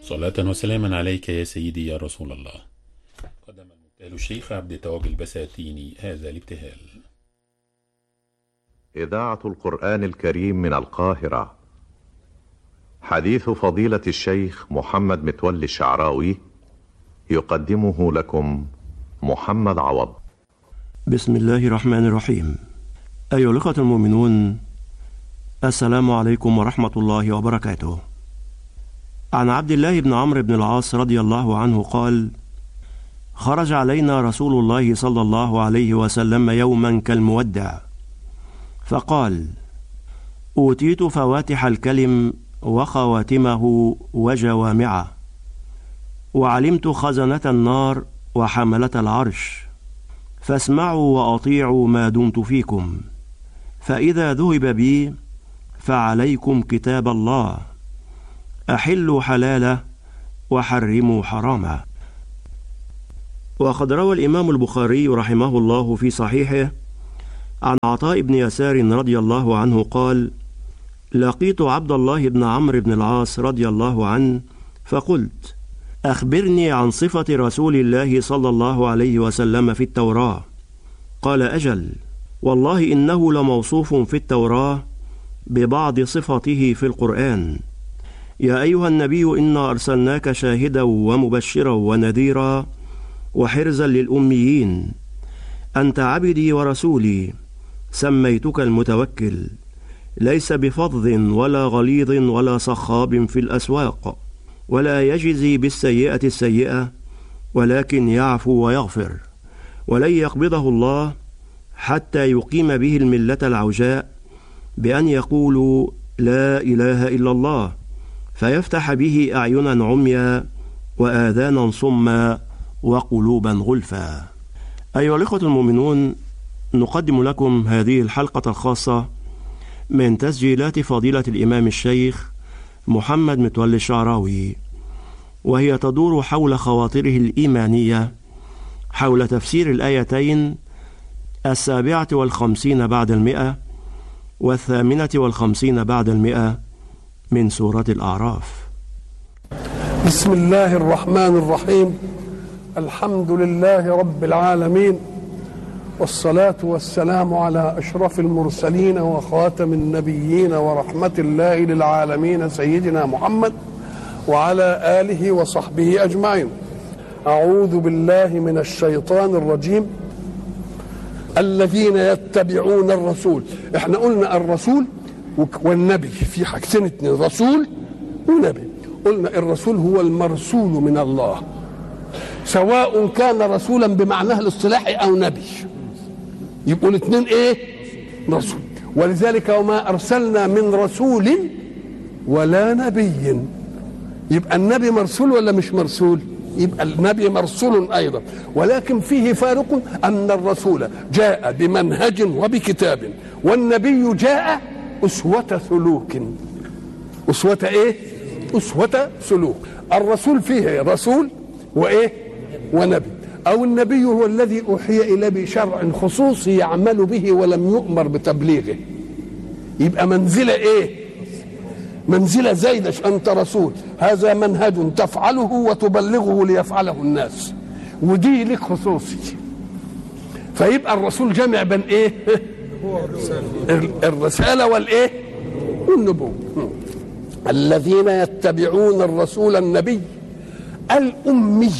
صلاة وسلاما عليك يا سيدي يا رسول الله قدم المبتهل الشيخ عبد التواب البساتيني هذا الابتهال إذاعة القرآن الكريم من القاهرة حديث فضيلة الشيخ محمد متولي الشعراوي يقدمه لكم محمد عوض بسم الله الرحمن الرحيم أيها الأخوة المؤمنون السلام عليكم ورحمة الله وبركاته عن عبد الله بن عمرو بن العاص رضي الله عنه قال خرج علينا رسول الله صلى الله عليه وسلم يوما كالمودع فقال اوتيت فواتح الكلم وخواتمه وجوامعه وعلمت خزنه النار وحمله العرش فاسمعوا واطيعوا ما دمت فيكم فاذا ذهب بي فعليكم كتاب الله احلوا حلاله وحرموا حرامه وقد روى الامام البخاري رحمه الله في صحيحه عن عطاء بن يسار رضي الله عنه قال لقيت عبد الله بن عمرو بن العاص رضي الله عنه فقلت اخبرني عن صفه رسول الله صلى الله عليه وسلم في التوراه قال اجل والله انه لموصوف في التوراه ببعض صفته في القران يا ايها النبي انا ارسلناك شاهدا ومبشرا ونذيرا وحرزا للاميين انت عبدي ورسولي سميتك المتوكل ليس بفظ ولا غليظ ولا صخاب في الاسواق ولا يجزي بالسيئه السيئه ولكن يعفو ويغفر ولن يقبضه الله حتى يقيم به المله العوجاء بان يقولوا لا اله الا الله فيفتح به اعينا عميا واذانا صما وقلوبا غلفا ايها الاخوه المؤمنون نقدم لكم هذه الحلقه الخاصه من تسجيلات فضيله الامام الشيخ محمد متولي الشعراوي وهي تدور حول خواطره الايمانيه حول تفسير الايتين السابعه والخمسين بعد المئه والثامنه والخمسين بعد المئه من سوره الاعراف بسم الله الرحمن الرحيم الحمد لله رب العالمين والصلاة والسلام على أشرف المرسلين وخاتم النبيين ورحمة الله للعالمين سيدنا محمد وعلى آله وصحبه أجمعين أعوذ بالله من الشيطان الرجيم الذين يتبعون الرسول احنا قلنا الرسول والنبي في حاجتين اتنين رسول ونبي قلنا الرسول هو المرسول من الله سواء كان رسولا بمعناه الاصطلاحي او نبي يبقوا الاثنين ايه رسول ولذلك وما ارسلنا من رسول ولا نبي يبقى النبي مرسول ولا مش مرسول يبقى النبي مرسول ايضا ولكن فيه فارق ان الرسول جاء بمنهج وبكتاب والنبي جاء اسوه سلوك اسوه ايه اسوه سلوك الرسول فيه رسول وايه ونبي او النبي هو الذي اوحي اليه بشرع خصوصي يعمل به ولم يؤمر بتبليغه يبقى منزله ايه منزله زايده انت رسول هذا منهج تفعله وتبلغه ليفعله الناس ودي لك خصوصي فيبقى الرسول جامع بين ايه الرساله والايه والنبوه الذين يتبعون الرسول النبي الأمي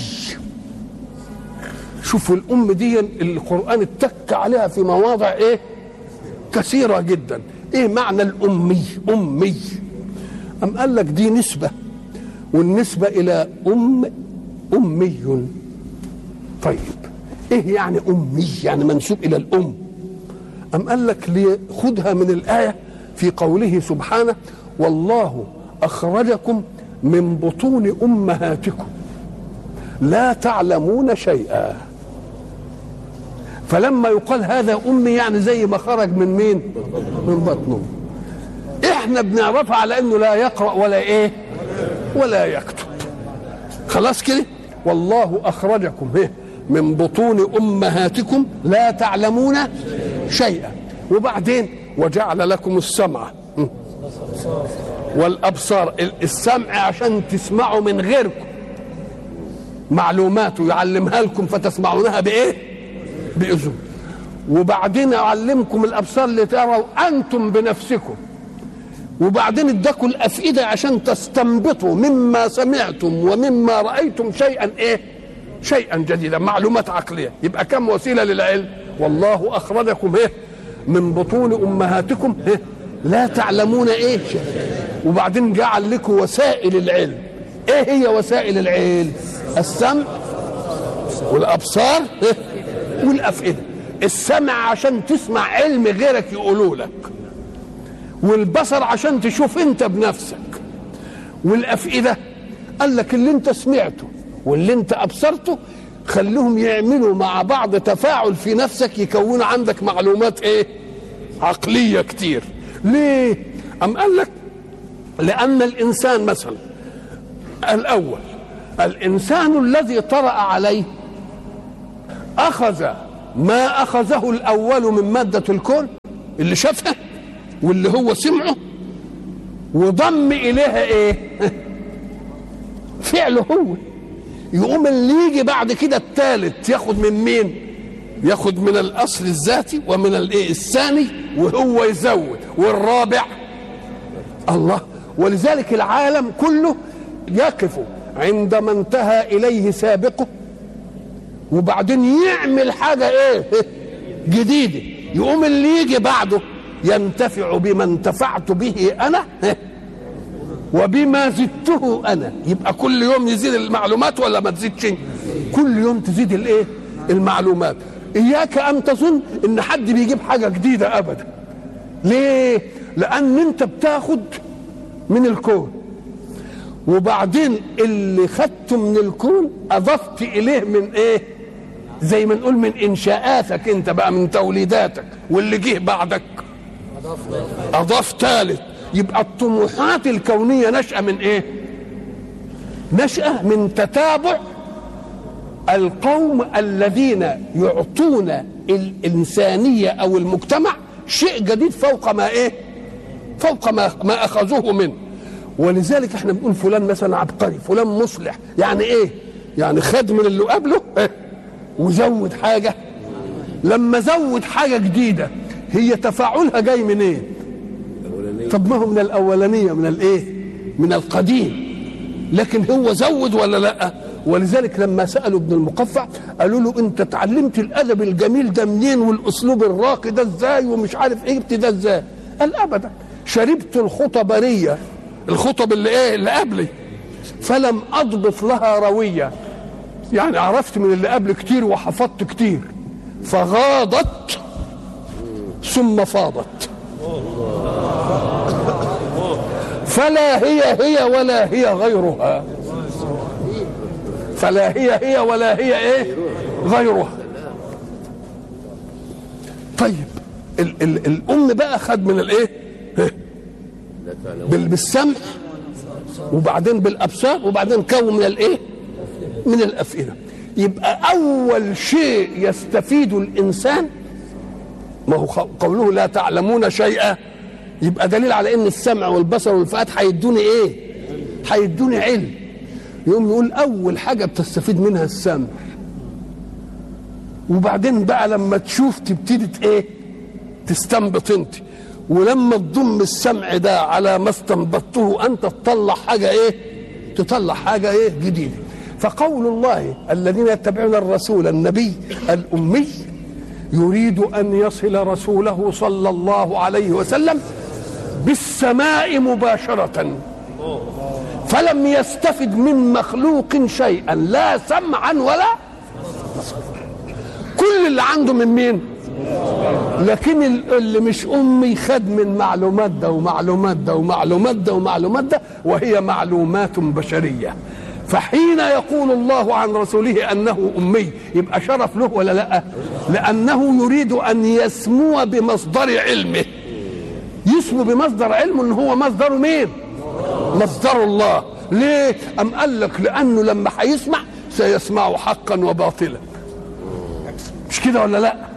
شوفوا الأم دي القرآن اتك عليها في مواضع إيه كثيرة جدا إيه معنى الأمي أمي أم قال لك دي نسبة والنسبة إلى أم أمي طيب إيه يعني أمي يعني منسوب إلى الأم أم قال لك خدها من الآية في قوله سبحانه والله أخرجكم من بطون امهاتكم لا تعلمون شيئا فلما يقال هذا امي يعني زي ما خرج من مين من بطنه احنا بنعرفها على انه لا يقرا ولا ايه ولا يكتب خلاص كده والله اخرجكم إيه؟ من بطون امهاتكم لا تعلمون شيئا وبعدين وجعل لكم السمع والابصار السمع عشان تسمعوا من غيركم معلومات يعلمها لكم فتسمعونها بايه باذن وبعدين يعلمكم الابصار لتروا انتم بنفسكم وبعدين اداكم الافئده عشان تستنبطوا مما سمعتم ومما رايتم شيئا ايه شيئا جديدا معلومات عقليه يبقى كم وسيله للعلم والله اخرجكم ايه من بطون امهاتكم إيه؟ لا تعلمون ايه شيء. وبعدين جعل لكم وسائل العلم ايه هي وسائل العلم السمع والابصار إيه؟ والافئده السمع عشان تسمع علم غيرك يقولوا لك والبصر عشان تشوف انت بنفسك والافئده قال لك اللي انت سمعته واللي انت ابصرته خليهم يعملوا مع بعض تفاعل في نفسك يكون عندك معلومات ايه عقليه كتير ليه ام قال لك لان الانسان مثلا الاول الانسان الذي طرا عليه اخذ ما اخذه الاول من ماده الكون اللي شافها واللي هو سمعه وضم اليها ايه فعله هو يقوم اللي يجي بعد كده الثالث ياخد من مين ياخد من الاصل الذاتي ومن الايه الثاني وهو يزود والرابع الله ولذلك العالم كله يقف عندما انتهى اليه سابقه وبعدين يعمل حاجه ايه جديده يقوم اللي يجي بعده ينتفع بما انتفعت به انا وبما زدته انا يبقى كل يوم يزيد المعلومات ولا ما تزيدش كل يوم تزيد الايه المعلومات اياك ان تظن ان حد بيجيب حاجه جديده ابدا ليه لان انت بتاخد من الكون وبعدين اللي خدته من الكون اضفت اليه من ايه زي ما نقول من انشاءاتك انت بقى من توليداتك واللي جه بعدك اضاف ثالث يبقى الطموحات الكونيه نشأة من ايه نشأة من تتابع القوم الذين يعطون الإنسانية أو المجتمع شيء جديد فوق ما إيه فوق ما, ما أخذوه منه ولذلك احنا بنقول فلان مثلا عبقري فلان مصلح يعني ايه يعني خد من اللي قبله إيه؟ وزود حاجة لما زود حاجة جديدة هي تفاعلها جاي منين إيه؟ طب ما هو من الاولانيه من الايه من القديم لكن هو زود ولا لا ولذلك لما سالوا ابن المقفع قالوا له انت اتعلمت الادب الجميل ده منين والاسلوب الراقي ده ازاي ومش عارف ايه جبت ده ازاي قال ابدا شربت الخطبريه الخطب اللي ايه اللي قبلي فلم اضبط لها رويه يعني عرفت من اللي قبل كتير وحفظت كتير فغاضت ثم فاضت فلا هي هي ولا هي غيرها فلا هي هي ولا هي ايه غيرها طيب ال ال الام بقى خد من الايه بال بالسمع وبعدين بالابصار وبعدين كون من الايه من الافئده يبقى اول شيء يستفيد الانسان ما هو قوله لا تعلمون شيئا يبقى دليل على ان السمع والبصر والفؤاد هيدوني ايه هيدوني علم يقوم يقول اول حاجه بتستفيد منها السمع وبعدين بقى لما تشوف تبتدي ايه تستنبط انت ولما تضم السمع ده على ما استنبطته انت تطلع حاجه ايه تطلع حاجه ايه جديده فقول الله الذين يتبعون الرسول النبي الامي يريد ان يصل رسوله صلى الله عليه وسلم بالسماء مباشره فلم يستفد من مخلوق شيئا لا سمعا ولا كل اللي عنده من مين لكن اللي مش امي خد من معلومات ده ومعلومات ده ومعلومات ده ومعلومات ده وهي معلومات بشريه فحين يقول الله عن رسوله انه امي يبقى شرف له ولا لا لانه يريد ان يسمو بمصدر علمه يسمو بمصدر علمه ان هو مصدره مين مصدر الله ليه ام قال لك لانه لما هيسمع سيسمع حقا وباطلا مش كده ولا لا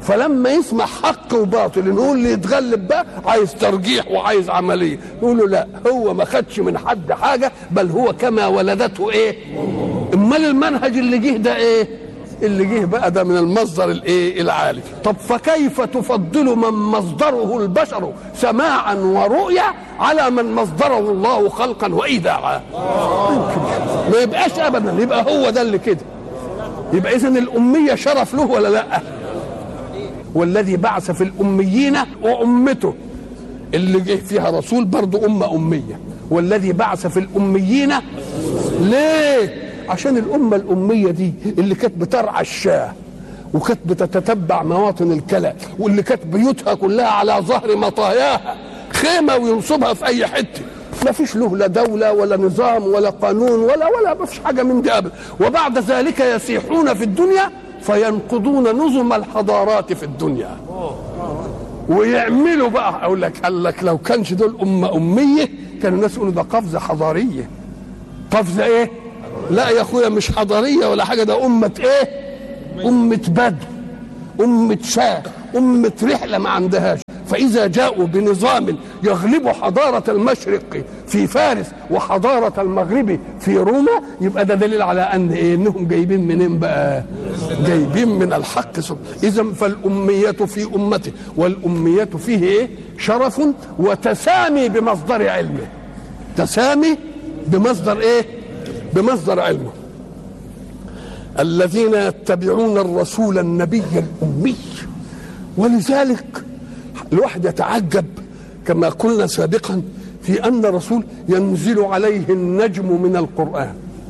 فلما يسمع حق وباطل نقول اللي يتغلب بقى عايز ترجيح وعايز عمليه نقول له لا هو ما خدش من حد حاجه بل هو كما ولدته ايه امال المنهج اللي جه ده ايه اللي جه بقى ده من المصدر الايه العالي طب فكيف تفضل من مصدره البشر سماعا ورؤيا على من مصدره الله خلقا وايداعا ما يبقاش ابدا يبقى هو ده اللي كده يبقى اذا الاميه شرف له ولا لا والذي بعث في الاميين وامته اللي جه فيها رسول برضه امه اميه والذي بعث في الاميين ليه عشان الامه الاميه دي اللي كانت بترعى الشاه وكانت بتتتبع مواطن الكلى واللي كانت بيوتها كلها على ظهر مطاياها خيمه وينصبها في اي حته ما فيش له لا دولة ولا نظام ولا قانون ولا ولا ما فيش حاجة من دي أبدا وبعد ذلك يسيحون في الدنيا فينقضون نظم الحضارات في الدنيا ويعملوا بقى اقول لك قال لك لو كانش دول امه اميه كان الناس يقولوا ده قفزه حضاريه قفزه ايه؟ لا يا اخويا مش حضاريه ولا حاجه ده امه ايه؟ امه بدو امه شاه امه رحله ما عندهاش فاذا جاءوا بنظام يغلب حضاره المشرق في فارس وحضاره المغرب في روما يبقى ده دليل على ان ايه انهم جايبين منين بقى جايبين من الحق اذا فالاميه في امته والاميه فيه ايه شرف وتسامي بمصدر علمه تسامي بمصدر ايه بمصدر علمه الذين يتبعون الرسول النبي الامي ولذلك الواحد يتعجب كما قلنا سابقا في ان الرسول ينزل عليه النجم من القران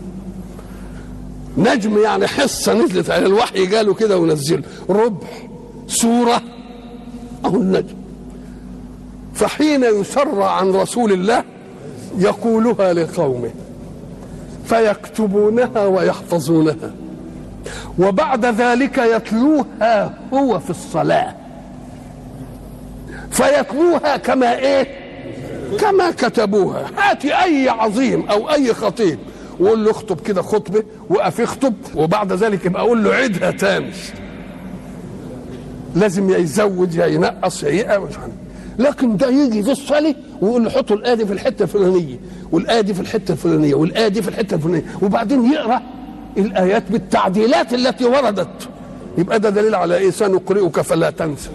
نجم يعني حصه نزلت على الوحي جاله كده ونزله ربع سوره اهو النجم فحين يسر عن رسول الله يقولها لقومه فيكتبونها ويحفظونها وبعد ذلك يتلوها هو في الصلاه فيتلوها كما ايه كما كتبوها هات اي عظيم او اي خطيب وقول له اخطب كده خطبه وقف يخطب وبعد ذلك يبقى اقول له عيدها تاني لازم يا يزود يا ينقص يا يقى لكن ده يجي في الصلاه ويقول له حطوا الايه دي في الحته الفلانيه والايه دي في الحته الفلانيه والايه دي في الحته الفلانيه وبعدين يقرا الايات بالتعديلات التي وردت يبقى ده دليل على ايه سنقرئك فلا تنسى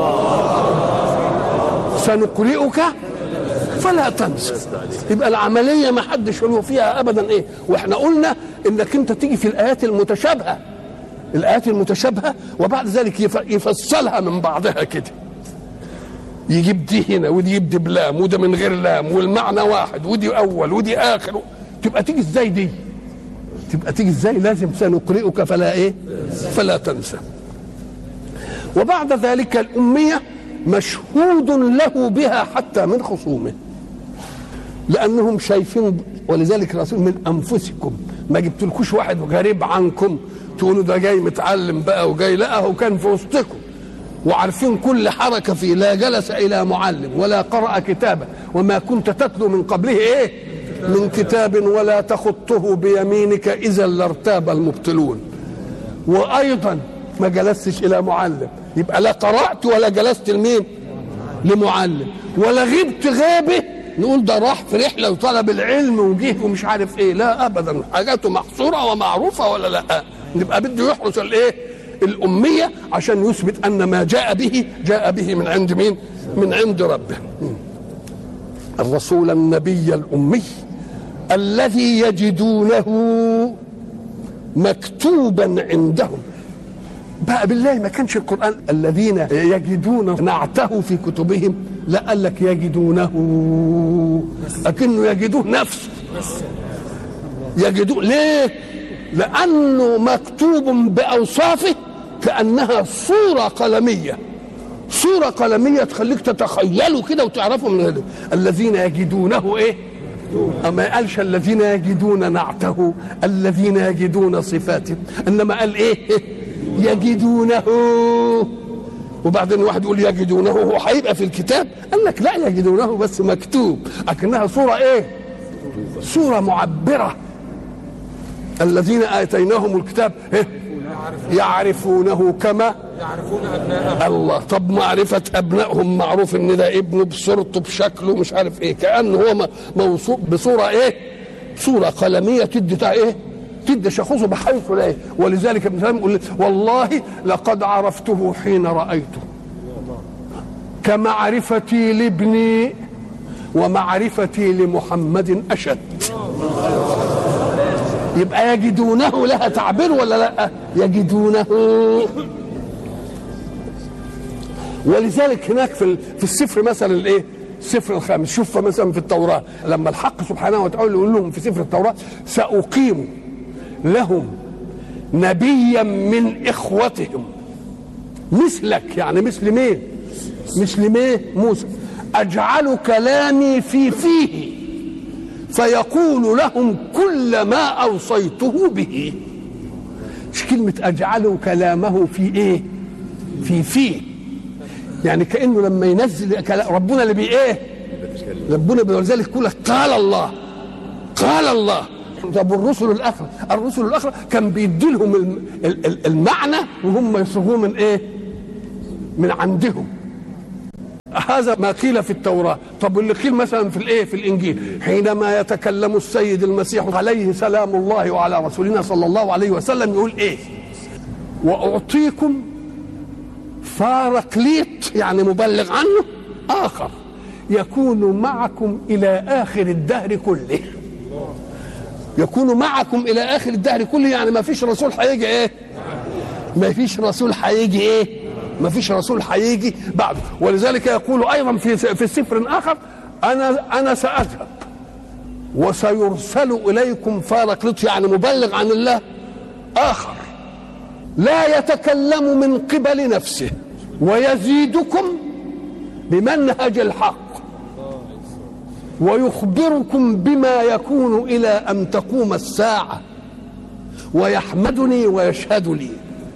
سنقرئك فلا تنسى يبقى العمليه ما حدش له فيها ابدا ايه واحنا قلنا انك انت تيجي في الايات المتشابهه الايات المتشابهه وبعد ذلك يفصلها من بعضها كده يجيب دي هنا ودي يجيب دي بلام وده من غير لام والمعنى واحد ودي اول ودي اخر تبقى تيجي ازاي دي تبقى تيجي ازاي لازم سنقرئك فلا ايه فلا تنسى وبعد ذلك الاميه مشهود له بها حتى من خصومه لانهم شايفين ولذلك الرسول من انفسكم ما جبتلكوش واحد غريب عنكم تقولوا ده جاي متعلم بقى وجاي لا هو كان في وسطكم وعارفين كل حركه فيه لا جلس الى معلم ولا قرأ كتابا وما كنت تتلو من قبله ايه من كتاب ولا تخطه بيمينك اذا لارتاب المبطلون وايضا ما جلستش الى معلم يبقى لا قرات ولا جلست لمين لمعلم ولا غبت غيبه نقول ده راح في رحله وطلب العلم وجه ومش عارف ايه لا ابدا حاجاته محصوره ومعروفه ولا لا يبقى بده يحرس الايه الاميه عشان يثبت ان ما جاء به جاء به من عند مين من عند ربه الرسول النبي الامي الذي يجدونه مكتوبا عندهم بقى بالله ما كانش القرآن الذين يجدون نعته في كتبهم لا قال لك يجدونه أكنه يجدوه نفسه يجدوه ليه لأنه مكتوب بأوصافه كأنها صورة قلمية صورة قلمية تخليك تتخيله كده وتعرفه من هذا الذين يجدونه ايه أما قالش الذين يجدون نعته الذين يجدون صفاته إنما قال إيه يجدونه وبعدين واحد يقول يجدونه هو هيبقى في الكتاب قال لك لا يجدونه بس مكتوب لكنها صورة إيه صورة معبرة الذين آتيناهم الكتاب إيه؟ يعرفونه كما يعرفون أبناءهم الله طب معرفة أبنائهم معروف إن ده ابنه بصورته بشكله مش عارف إيه كأنه هو م- موصوف بصورة إيه صورة قلمية تدي تع- إيه تدي شخصه بحيث لا إيه ولذلك ابن سلام يقول والله لقد عرفته حين رأيته كمعرفتي لابني ومعرفتي لمحمد أشد يبقى يجدونه لها تعبير ولا لا يجدونه ولذلك هناك في ال- في السفر مثلا الايه السفر الخامس شوف مثلا في التوراة لما الحق سبحانه وتعالى يقول لهم في سفر التوراة سأقيم لهم نبيا من إخوتهم مثلك يعني مثل مين مثل مين موسى أجعل كلامي في فيه فيقول لهم كل ما أوصيته به مش كلمة أجعل كلامه في إيه في فيه يعني كانه لما ينزل كلام ربنا اللي بي ايه ربنا بي- ولذلك يقول لك قال الله قال الله طب الرسل الاخرى الرسل الاخرى كان بيدي لهم الم- ال- ال- المعنى وهم يصوغوه من ايه من عندهم هذا ما قيل في التوراة طب واللي قيل مثلا في الايه في الانجيل حينما يتكلم السيد المسيح عليه سلام الله وعلى رسولنا صلى الله عليه وسلم يقول ايه واعطيكم فارقليط يعني مبلغ عنه آخر يكون معكم إلى آخر الدهر كله يكون معكم إلى آخر الدهر كله يعني ما فيش رسول هيجي إيه ما فيش رسول هيجي إيه ما فيش رسول هيجي بعده ولذلك يقول أيضا في في سفر آخر أنا أنا سأذهب وسيرسل إليكم فارقليط يعني مبلغ عن الله آخر لا يتكلم من قبل نفسه ويزيدكم بمنهج الحق ويخبركم بما يكون الى ان تقوم الساعه ويحمدني ويشهد لي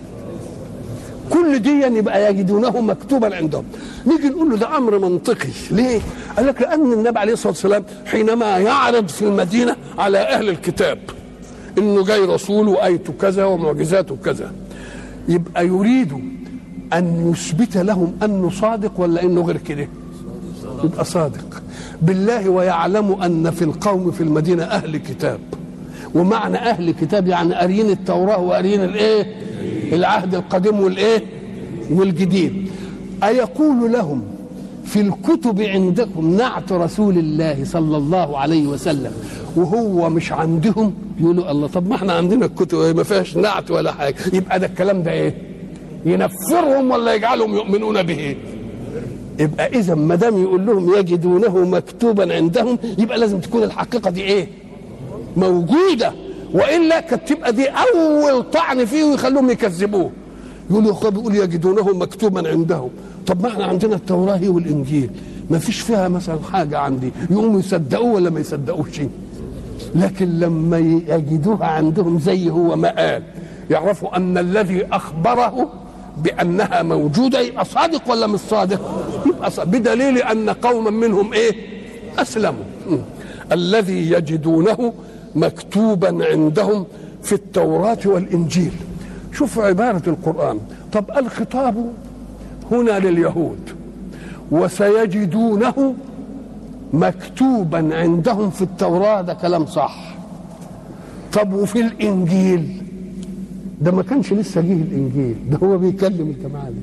كل دي يبقى يجدونه مكتوبا عندهم نيجي نقول له ده امر منطقي ليه قال لك لان النبي عليه الصلاه والسلام حينما يعرض في المدينه على اهل الكتاب انه جاي رسول وايته كذا ومعجزاته كذا يبقى يريد ان يثبت لهم انه صادق ولا انه غير كده يبقى صادق بالله ويعلم ان في القوم في المدينه اهل كتاب ومعنى اهل كتاب يعني قاريين التوراه وقاريين الايه العهد القديم والايه والجديد ايقول لهم في الكتب عندكم نعت رسول الله صلى الله عليه وسلم وهو مش عندهم يقولوا الله طب ما احنا عندنا الكتب ما فيهاش نعت ولا حاجه يبقى ده الكلام ده ايه ينفرهم ولا يجعلهم يؤمنون به يبقى اذا ما دام يقول لهم يجدونه مكتوبا عندهم يبقى لازم تكون الحقيقه دي ايه موجوده والا كانت تبقى دي اول طعن فيه ويخلوهم يكذبوه يقولوا هو بيقول يجدونه مكتوبا عندهم طب ما احنا عندنا التوراه والانجيل ما فيش فيها مثلا حاجه عندي يقوموا يصدقوه ولا ما يصدقوش لكن لما يجدوها عندهم زي هو ما قال يعرفوا ان الذي اخبره بانها موجوده يبقى صادق ولا مش صادق؟ يبقى صادق بدليل ان قوما منهم ايه؟ اسلموا م. الذي يجدونه مكتوبا عندهم في التوراه والانجيل شوف عباره القران طب الخطاب هنا لليهود وسيجدونه مكتوبا عندهم في التوراه ده كلام صح طب وفي الانجيل ده ما كانش لسه جه الانجيل ده هو بيكلم الجماعه دي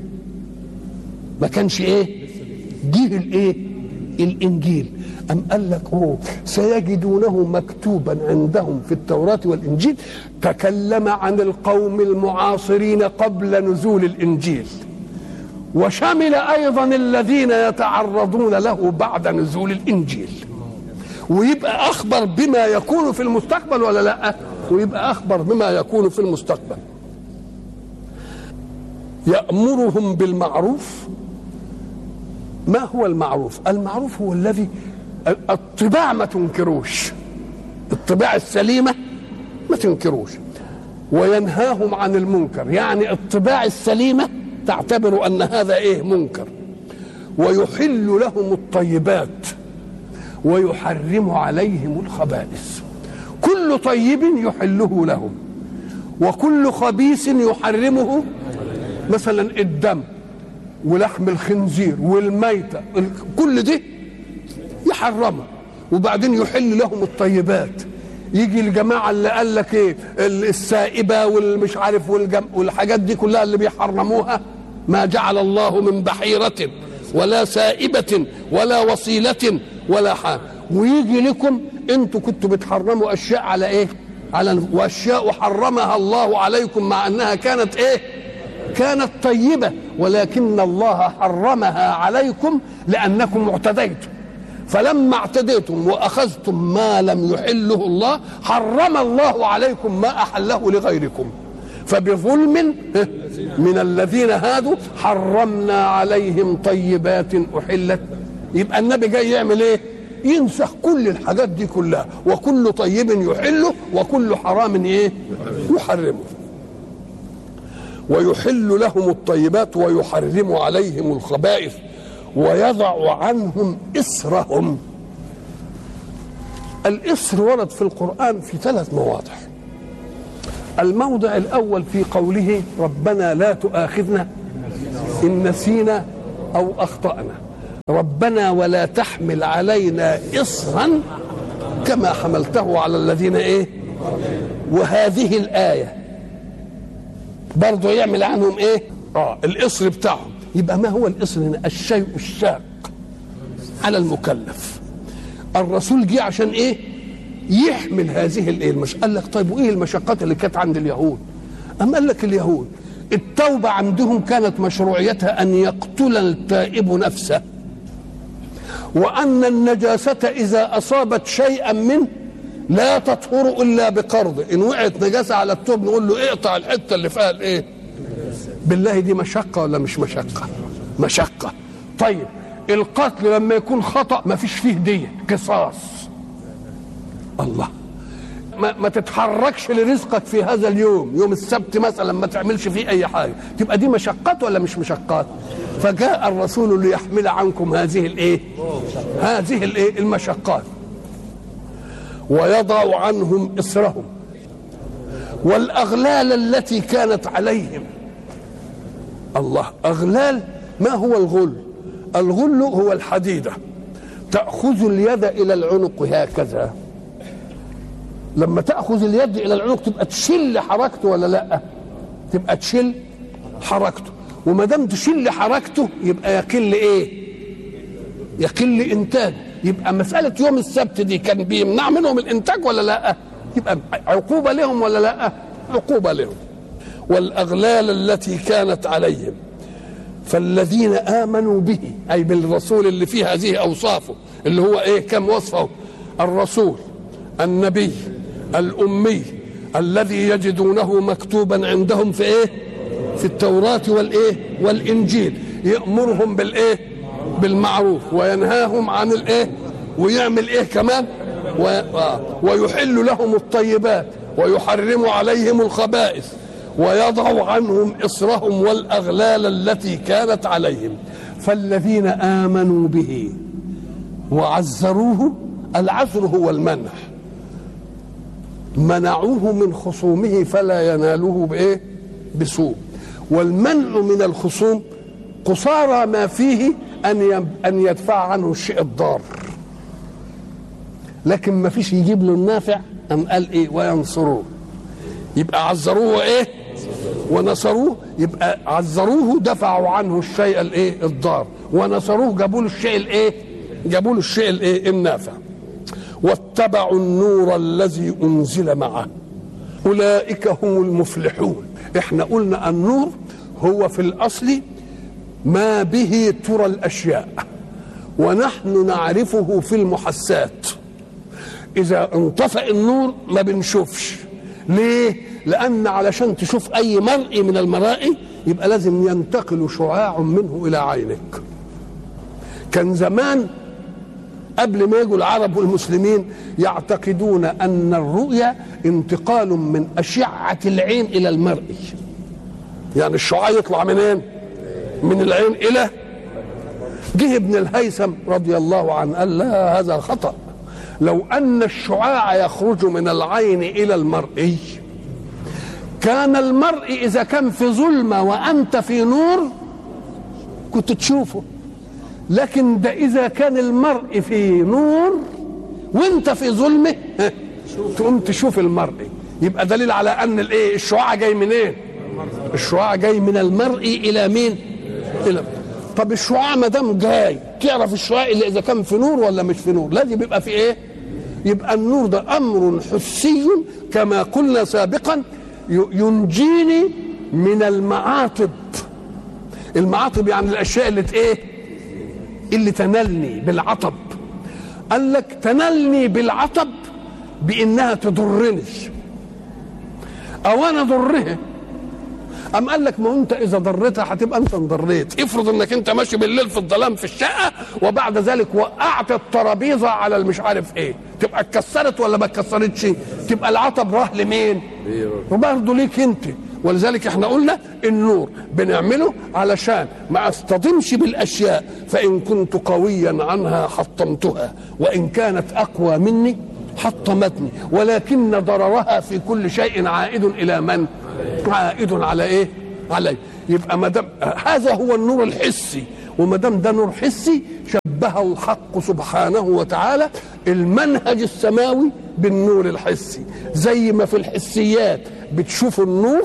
ما كانش ايه جه الايه الانجيل ام قال لك اوه سيجدونه مكتوبا عندهم في التوراه والانجيل تكلم عن القوم المعاصرين قبل نزول الانجيل وشمل ايضا الذين يتعرضون له بعد نزول الانجيل ويبقى اخبر بما يكون في المستقبل ولا لا ويبقى اخبر بما يكون في المستقبل يامرهم بالمعروف ما هو المعروف المعروف هو الذي الطباع ما تنكروش الطباع السليمه ما تنكروش وينهاهم عن المنكر يعني الطباع السليمه تعتبر ان هذا ايه منكر ويحل لهم الطيبات ويحرم عليهم الخبائث كل طيب يحله لهم وكل خبيث يحرمه مثلا الدم ولحم الخنزير والميتة ال- كل دي يحرمها وبعدين يحل لهم الطيبات يجي الجماعة اللي قال لك ايه ال- السائبة والمش عارف والجم والحاجات دي كلها اللي بيحرموها ما جعل الله من بحيرة ولا سائبة ولا وصيلة ولا حام ويجي لكم انتوا كنتوا بتحرموا اشياء على ايه على واشياء حرمها الله عليكم مع انها كانت ايه كانت طيبة ولكن الله حرمها عليكم لأنكم اعتديتم فلما اعتديتم وأخذتم ما لم يحله الله حرم الله عليكم ما أحله لغيركم فبظلم من الذين هادوا حرمنا عليهم طيبات أحلت يبقى النبي جاي يعمل ايه ينسخ كل الحاجات دي كلها وكل طيب يحله وكل حرام ايه يحرمه ويحل لهم الطيبات ويحرم عليهم الخبائث ويضع عنهم إسرهم الإسر ورد في القرآن في ثلاث مواضع الموضع الأول في قوله ربنا لا تؤاخذنا إن نسينا أو أخطأنا ربنا ولا تحمل علينا إصرا كما حملته على الذين إيه وهذه الآية برضه يعمل عنهم ايه اه القصر بتاعهم يبقى ما هو القصر هنا الشيء الشاق على المكلف الرسول جه عشان ايه يحمل هذه الايه المش... قال لك طيب وايه المشقات اللي كانت عند اليهود أم قال لك اليهود التوبة عندهم كانت مشروعيتها أن يقتل التائب نفسه وأن النجاسة إذا أصابت شيئا منه لا تطهر الا بقرض ان وقعت نجاسه على التوب نقول له اقطع الحته اللي فيها الايه بالله دي مشقه ولا مش مشقه مشقه طيب القتل لما يكون خطا ما فيش فيه دية قصاص الله ما, ما تتحركش لرزقك في هذا اليوم يوم السبت مثلا ما تعملش فيه اي حاجه تبقى دي مشقات ولا مش مشقات فجاء الرسول ليحمل عنكم هذه الايه هذه الايه المشقات ويضع عنهم إسرهم والأغلال التي كانت عليهم الله أغلال ما هو الغل الغل هو الحديدة تأخذ اليد إلى العنق هكذا لما تأخذ اليد إلى العنق تبقى تشل حركته ولا لا تبقى تشل حركته وما دام تشل حركته يبقى يقل ايه يقل انتاجه يبقى مسألة يوم السبت دي كان بيمنع منهم الإنتاج ولا لا؟ يبقى عقوبة لهم ولا لا؟ عقوبة لهم والأغلال التي كانت عليهم فالذين آمنوا به أي بالرسول اللي فيه هذه أوصافه اللي هو إيه كم وصفه الرسول النبي الأمي الذي يجدونه مكتوبا عندهم في إيه في التوراة والإيه والإنجيل يأمرهم بالإيه بالمعروف وينهاهم عن الايه ويعمل ايه كمان و... آه. ويحل لهم الطيبات ويحرم عليهم الخبائث ويضع عنهم اصرهم والاغلال التي كانت عليهم فالذين امنوا به وعزروه العزر هو المنع منعوه من خصومه فلا يناله بايه بسوء والمنع من الخصوم قصارى ما فيه ان ان يدفع عنه الشيء الضار لكن ما فيش يجيب له النافع ام قال ايه وينصروه يبقى عزروه ايه ونصروه يبقى عزروه دفعوا عنه الشيء الايه الضار ونصروه جابوا له الشيء الايه جابوا له الشيء الايه النافع واتبعوا النور الذي انزل معه اولئك هم المفلحون احنا قلنا النور هو في الاصل ما به ترى الاشياء ونحن نعرفه في المحسات اذا انطفأ النور ما بنشوفش ليه لان علشان تشوف اي مرئي من المرائي يبقى لازم ينتقل شعاع منه الى عينك كان زمان قبل ما يجوا العرب والمسلمين يعتقدون ان الرؤيا انتقال من اشعه العين الى المرئي يعني الشعاع يطلع منين من العين الى جه ابن الهيثم رضي الله عنه قال لا هذا خطأ لو أن الشعاع يخرج من العين إلى المرئي كان المرء اذا كان في ظلمه وانت في نور كنت تشوفه لكن ده اذا كان المرء في نور وانت في ظلمه ها، تقوم تشوف المرء يبقى دليل على ان الايه الشعاع جاي منين إيه؟ الشعاع جاي من المرء الى مين الى طب الشعاع ما دام جاي تعرف الشعاع اللي اذا كان في نور ولا مش في نور لازم يبقى في ايه يبقى النور ده امر حسي كما قلنا سابقا ي- ينجيني من المعاطب المعاطب يعني الاشياء اللي ت- ايه اللي تنلني بالعطب قال لك تنلني بالعطب بانها تضرني او انا ضرها أم قال لك ما انت اذا ضريتها هتبقى انت انضريت افرض انك انت ماشي بالليل في الظلام في الشقه وبعد ذلك وقعت الترابيزه على المش عارف ايه تبقى اتكسرت ولا ما اتكسرتش تبقى العطب راح لمين وبرضه ليك انت ولذلك احنا قلنا النور بنعمله علشان ما اصطدمش بالاشياء فان كنت قويا عنها حطمتها وان كانت اقوى مني حطمتني ولكن ضررها في كل شيء عائد الى من عائد على ايه علي يبقى ما دام هذا هو النور الحسي وما دام ده نور حسي شبهه الحق سبحانه وتعالى المنهج السماوي بالنور الحسي زي ما في الحسيات بتشوفوا النور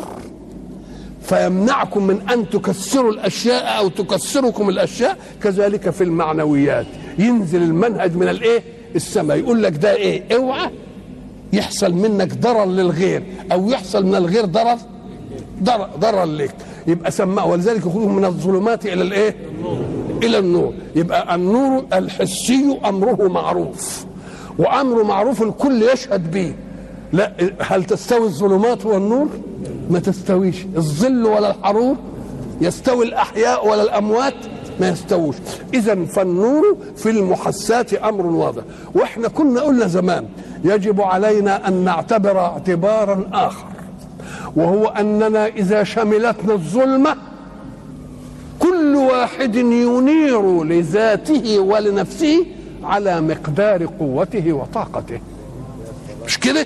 فيمنعكم من ان تكسروا الاشياء او تكسركم الاشياء كذلك في المعنويات ينزل المنهج من الايه السماء يقول لك ده ايه اوعى يحصل منك ضرر للغير او يحصل من الغير ضرر ضرر, ضرر لك يبقى سماه ولذلك يخرج من الظلمات الى الايه الى النور يبقى النور الحسي امره معروف وامر معروف الكل يشهد به لا هل تستوي الظلمات والنور ما تستويش الظل ولا الحرور يستوي الاحياء ولا الاموات ما يستووش اذا فالنور في المحسات امر واضح واحنا كنا قلنا زمان يجب علينا ان نعتبر اعتبارا اخر وهو اننا اذا شملتنا الظلمه كل واحد ينير لذاته ولنفسه على مقدار قوته وطاقته مش كده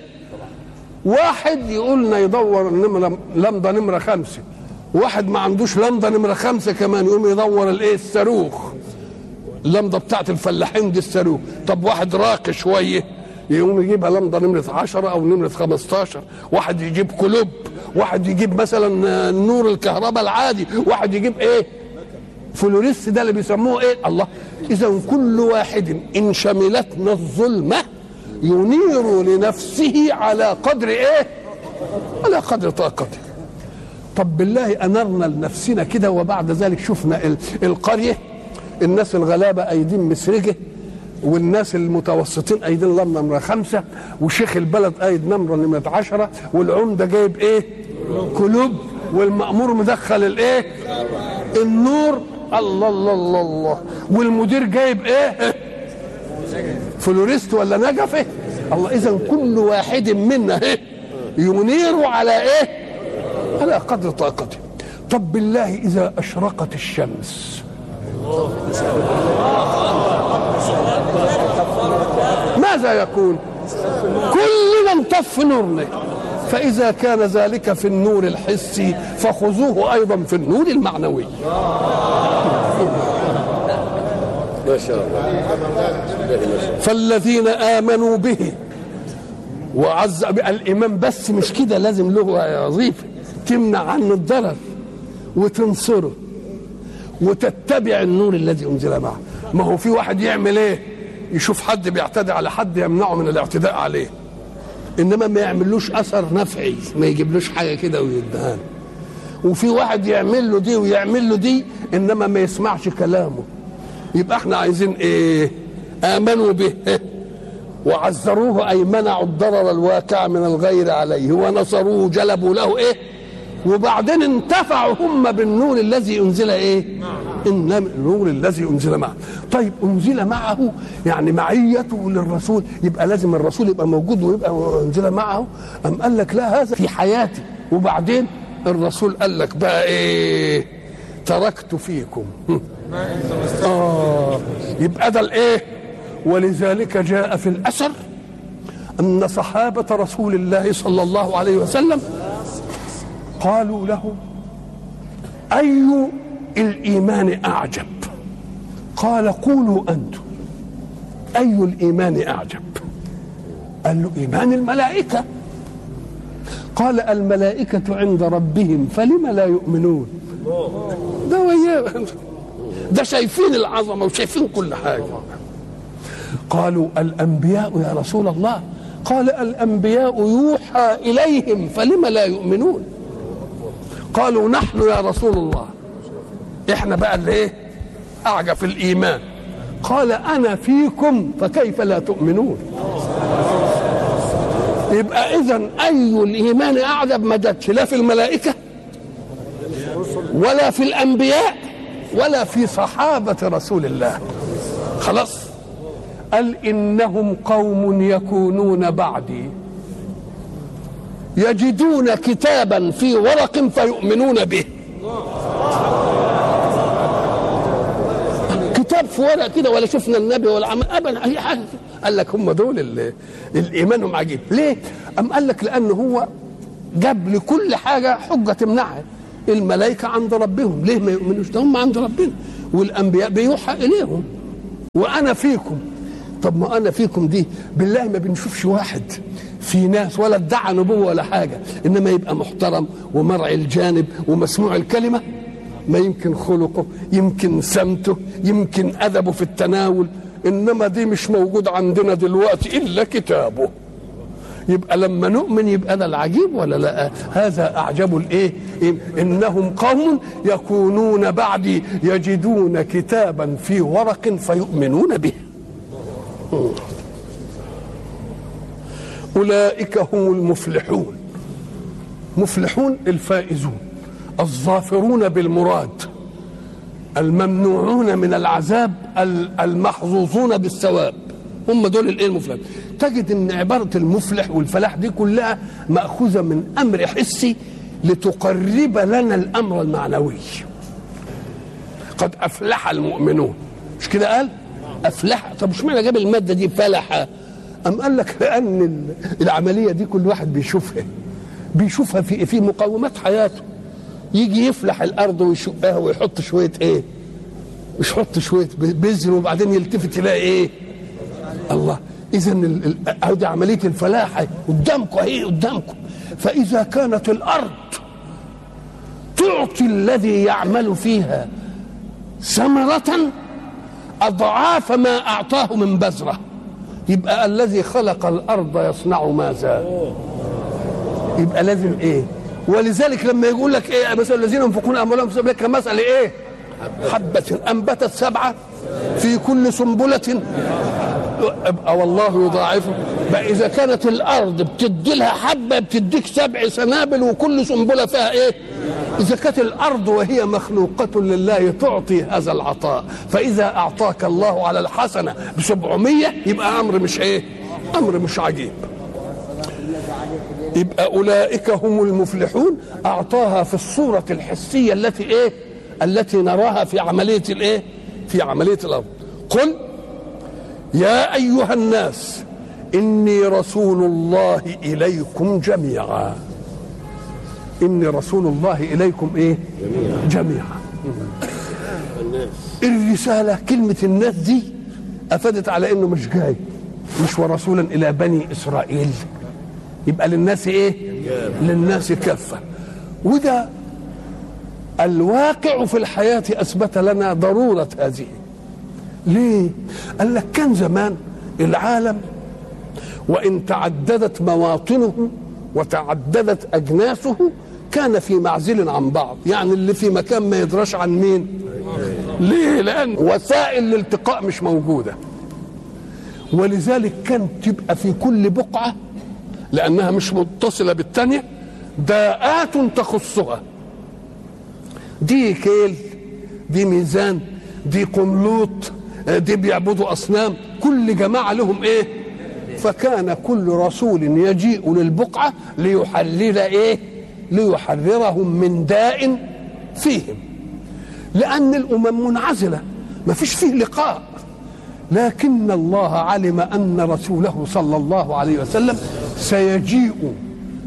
واحد يقولنا يدور النمرة لمضة نمرة خمسة واحد ما عندوش لمضة نمرة خمسة كمان يقوم يدور الايه الصاروخ اللمضة بتاعت الفلاحين دي الصاروخ طب واحد راقي شوية يقوم يجيبها لمضة نمرة عشرة أو نمرة خمستاشر واحد يجيب كلوب واحد يجيب مثلا نور الكهرباء العادي واحد يجيب ايه فلوريس ده اللي بيسموه ايه الله اذا كل واحد ان شملتنا الظلمه ينير لنفسه على قدر ايه على قدر طاقته طب بالله انرنا لنفسنا كده وبعد ذلك شفنا ال- القريه الناس الغلابه ايدين مسرجه والناس المتوسطين ايدين لمبه نمره خمسه وشيخ البلد ايد نمره نمره عشره والعمده جايب ايه؟ كلوب والمأمور مدخل الايه؟ النور الله الله الله الله والمدير جايب ايه؟ فلوريست ولا نجفه الله اذا كل واحد منا ايه؟ ينير على ايه؟ على قدر طاقته طب بالله اذا اشرقت الشمس ماذا يكون كلنا انطف نورنا فإذا كان ذلك في النور الحسي فخذوه أيضا في النور المعنوي ما شاء الله فالذين آمنوا به وعز الإيمان بس مش كده لازم له وظيفة تمنع عنه الضرر وتنصره وتتبع النور الذي أنزل معه ما هو في واحد يعمل ايه يشوف حد بيعتدي على حد يمنعه من الاعتداء عليه انما ما يعملوش اثر نفعي ما يجيبلوش حاجه كده ويديها له. وفي واحد يعمل له دي ويعمل له دي انما ما يسمعش كلامه يبقى احنا عايزين ايه امنوا به وعزروه اي منعوا الضرر الواقع من الغير عليه ونصروه جلبوا له ايه وبعدين انتفعوا هم بالنور الذي انزل ايه إن النور الذي انزل معه طيب انزل معه يعني معيته للرسول يبقى لازم الرسول يبقى موجود ويبقى انزل معه ام قال لك لا هذا في حياتي وبعدين الرسول قال لك بقى ايه تركت فيكم آه يبقى ده الايه ولذلك جاء في الاثر ان صحابه رسول الله صلى الله عليه وسلم قالوا له أي الإيمان أعجب قال قولوا أنتم أي الإيمان أعجب قال له إيمان الملائكة قال الملائكة عند ربهم فلم لا يؤمنون ده وياه ده شايفين العظمة وشايفين كل حاجة قالوا الأنبياء يا رسول الله قال الأنبياء يوحى إليهم فلم لا يؤمنون قالوا نحن يا رسول الله احنا بقى اللي ايه اعجب في الايمان قال انا فيكم فكيف لا تؤمنون يبقى اذا اي الايمان اعجب ما جاتش لا في الملائكه ولا في الانبياء ولا في صحابه رسول الله خلاص قال انهم قوم يكونون بعدي يجدون كتابا في ورق فيؤمنون به كتاب في ورق كده ولا شفنا النبي ولا عمل ابدا اي حاجه قال لك هم دول اللي الايمانهم عجيب ليه؟ ام قال لك لان هو جاب لكل حاجه حجه تمنعها الملائكه عند ربهم ليه ما يؤمنوش ده هم عند ربنا والانبياء بيوحى اليهم وانا فيكم طب ما انا فيكم دي بالله ما بنشوفش واحد في ناس ولا ادعى نبوه ولا حاجه انما يبقى محترم ومرعي الجانب ومسموع الكلمه ما يمكن خلقه يمكن سمته يمكن ادبه في التناول انما دي مش موجود عندنا دلوقتي الا كتابه يبقى لما نؤمن يبقى ده العجيب ولا لا هذا اعجب الايه انهم قوم يكونون بعدي يجدون كتابا في ورق فيؤمنون به اولئك هم المفلحون مفلحون الفائزون الظافرون بالمراد الممنوعون من العذاب المحظوظون بالثواب هم دول الايه المفلح تجد ان عباره المفلح والفلاح دي كلها ماخوذه من امر حسي لتقرب لنا الامر المعنوي قد افلح المؤمنون مش كده قال افلح طب مش معنى جاب الماده دي فلح ام قال لك لان العمليه دي كل واحد بيشوفها بيشوفها في في مقومات حياته يجي يفلح الارض ويشقها ويحط شويه ايه مش يحط شويه بذر وبعدين يلتفت يلاقي ايه الله اذا هذه عمليه الفلاح قدامكم اهي قدامكم فاذا كانت الارض تعطي الذي يعمل فيها ثمرة أضعاف ما أعطاه من بذرة يبقى الذي خلق الأرض يصنع ماذا يبقى لازم إيه ولذلك لما يقول لك إيه مثلا الذين ينفقون أموالهم في سبيل الله كمثل إيه حبة أنبتت سبعة في كل سنبلة يبقى والله يضاعفه بقى إذا كانت الأرض بتدي لها حبة بتديك سبع سنابل وكل سنبلة فيها إيه؟ إذا كانت الأرض وهي مخلوقة لله تعطي هذا العطاء فإذا أعطاك الله على الحسنة بسبعمية يبقى أمر مش إيه؟ أمر مش عجيب يبقى أولئك هم المفلحون أعطاها في الصورة الحسية التي إيه؟ التي نراها في عملية الإيه؟ في عملية الأرض قل يا أيها الناس إني رسول الله إليكم جميعا إني رسول الله إليكم إيه جميعا الرسالة كلمة الناس دي أفادت على إنه مش جاي مش ورسولا إلى بني إسرائيل يبقى للناس إيه للناس كافة وده الواقع في الحياة أثبت لنا ضرورة هذه ليه؟ قال لك كان زمان العالم وإن تعددت مواطنه وتعددت أجناسه كان في معزل عن بعض يعني اللي في مكان ما يدراش عن مين ليه لأن وسائل الالتقاء مش موجودة ولذلك كان تبقى في كل بقعة لأنها مش متصلة بالتانية داءات تخصها دي كيل دي ميزان دي قملوط دي بيعبدوا اصنام كل جماعه لهم ايه فكان كل رسول يجيء للبقعه ليحلل ايه ليحررهم من داء فيهم لان الامم منعزله ما فيش فيه لقاء لكن الله علم ان رسوله صلى الله عليه وسلم سيجيء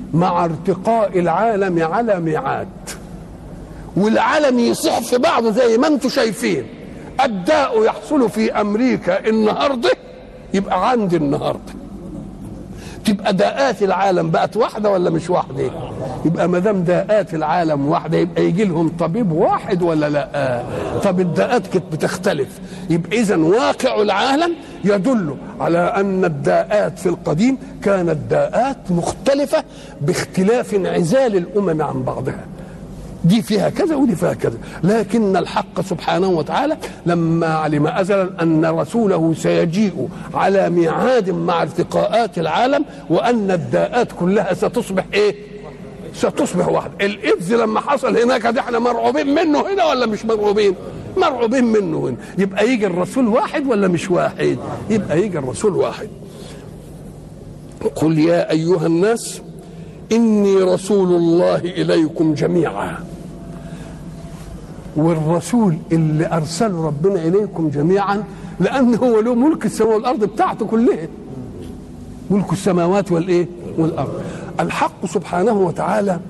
مع ارتقاء العالم على ميعاد والعالم يصيح في بعضه زي ما انتم شايفين الداء يحصل في امريكا النهارده يبقى عندي النهارده تبقى داءات العالم بقت واحده ولا مش واحده يبقى ما دام داءات العالم واحده يبقى يجي لهم طبيب واحد ولا لا طب الداءات كانت بتختلف يبقى اذا واقع العالم يدل على ان الداءات في القديم كانت داءات مختلفه باختلاف انعزال الامم عن بعضها دي فيها كذا ودي فيها كذا لكن الحق سبحانه وتعالى لما علم ازلا ان رسوله سيجيء على ميعاد مع ارتقاءات العالم وان الداءات كلها ستصبح ايه ستصبح واحده الايدز لما حصل هناك ده احنا مرعوبين منه هنا ولا مش مرعوبين مرعوبين منه هنا يبقى يجي الرسول واحد ولا مش واحد يبقى يجي الرسول واحد قل يا ايها الناس إني رسول الله إليكم جميعا والرسول اللي أرسله ربنا إليكم جميعا لأنه هو له ملك السماء والأرض بتاعته كلها ملك السماوات والإيه والأرض الحق سبحانه وتعالى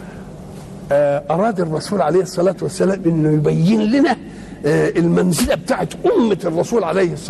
أراد الرسول عليه الصلاة والسلام أنه يبين لنا المنزلة بتاعت أمة الرسول عليه الصلاة